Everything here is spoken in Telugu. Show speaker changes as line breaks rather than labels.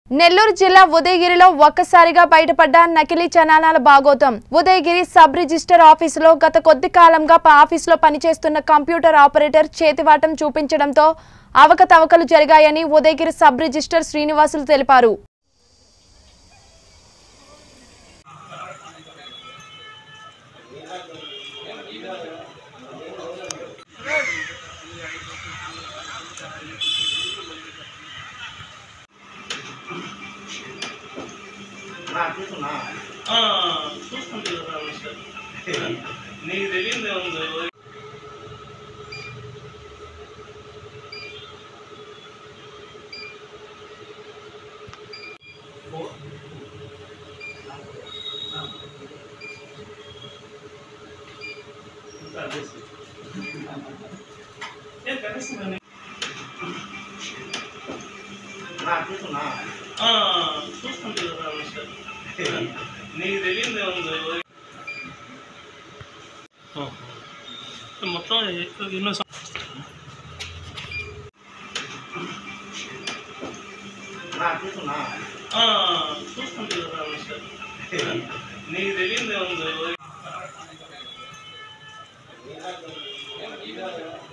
నెల్లూరు జిల్లా ఉదయగిరిలో ఒక్కసారిగా బయటపడ్డ నకిలీ చనానాల భాగోతం ఉదయగిరి సబ్ రిజిస్టర్ ఆఫీసులో గత కొద్ది కాలంగా ప- ఆఫీసులో పనిచేస్తున్న కంప్యూటర్ ఆపరేటర్ చేతివాటం చూపించడంతో అవకతవకలు జరిగాయని ఉదయగిరి సబ్ రిజిస్టర్ శ్రీనివాసులు తెలిపారు
ఆ, చూస్తుంటే కదా మిస్టర్. నీకు తెలియదే ఉంది ఏం కనిపిస్తుందండి ఆ, చూస్తుంటే కదా మిస్టర్. నీకు తెలియదే ఉంది మొత్తం ఎన్నో సం- ఆ, చూస్తుంటే కదా మిస్టర్. నీకు తెలియదే ఉంది